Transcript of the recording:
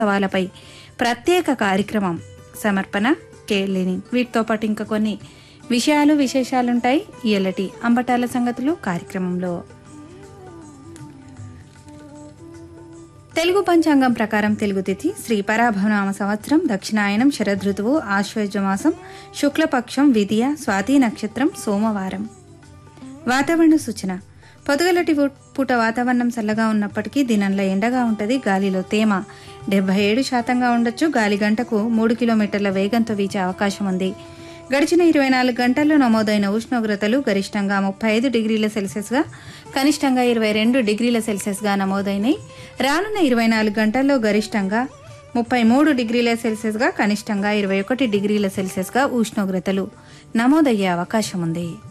సవాలపై ప్రత్యేక కార్యక్రమం సమర్పణ కేళ్ళిని వీటితో పాటు ఇంకా కొన్ని విషయాలు విశేషాలుంటాయి ఇయలటి అంబటాల సంగతులు కార్యక్రమంలో తెలుగు పంచాంగం ప్రకారం తెలుగు తిథి శ్రీ పరాభవనామ సంవత్సరం దక్షిణాయనం శరదృతువు ఆశ్వయుజ మాసం శుక్లపక్షం విధియ స్వాతి నక్షత్రం సోమవారం వాతావరణ సూచన పొదుగలటి పు- పూట వాతావరణం చల్లగా ఉన్నప్పటికీ దినంలో ఎండగా ఉంటుంది గాలిలో తేమ డెబ్బై ఏడు శాతంగా ఉండొచ్చు గాలి గంటకు మూడు కిలోమీటర్ల వేగంతో వీచే అవకాశం ఉంది గడిచిన ఇరవై నాలుగు గంటల్లో నమోదైన ఉష్ణోగ్రతలు గరిష్టంగా ముప్పై ఐదు డిగ్రీల సెల్సియస్గా కనిష్టంగా ఇరవై రెండు డిగ్రీల సెల్సియస్గా నమోదైనాయి రానున్న ఇరవై నాలుగు గంటల్లో గరిష్టంగా ముప్పై మూడు డిగ్రీల సెల్సియస్గా కనిష్టంగా ఇరవై ఒకటి డిగ్రీల సెల్సియస్గా ఉష్ణోగ్రతలు నమోదయ్యే అవకాశం ఉంది